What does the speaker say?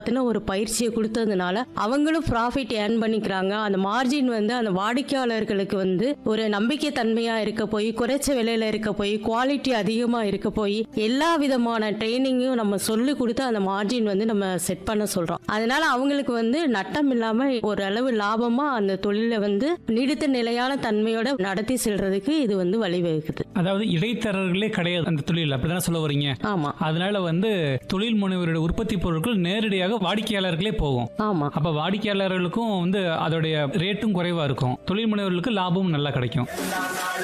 பத்தின ஒரு பயிற்சியை கொடுத்ததுனால அவங்களும் ப்ராஃபிட் ஏர்ன் பண்ணிக்கிறாங்க அந்த மார்ஜின் வந்து அந்த வாடிக்கையாளர்களுக்கு வந்து ஒரு நம்பிக்கை தன்மையா இருக்க போய் குறைச்ச விலையில இருக்க போய் குவாலிட்டி அதிகமா இருக்க போய் எல்லா விதமான ட்ரைனிங்கும் நம்ம சொல்லி கொடுத்து அந்த மார்ஜின் வந்து நம்ம செட் பண்ண சொல்றோம் அதனால அவங்களுக்கு வந்து நட்டம் இல்லாம ஒரு அளவு லாபமா அந்த தொழிலை வந்து நீடித்த நிலையான தன்மையோட நடத்தி செல்றதுக்கு இது வந்து வழிவகுக்குது அதாவது இடைத்தரகர்களே கிடையாது அந்த தொழில் அப்படிதானே சொல்ல வரீங்க ஆமா அதனால வந்து தொழில் முனைவருடைய உற்பத்தி பொருட்கள் நேரடியாக வாடிக்கையாளர்களே போகும் ஆமா அப்ப வாடிக்கையாளர்களுக்கும் வந்து அதோடைய ரேட்டும் குறைவா இருக்கும் தொழில் முனைவர்களுக்கு லாபமும் நல்லா கிடைக்கும்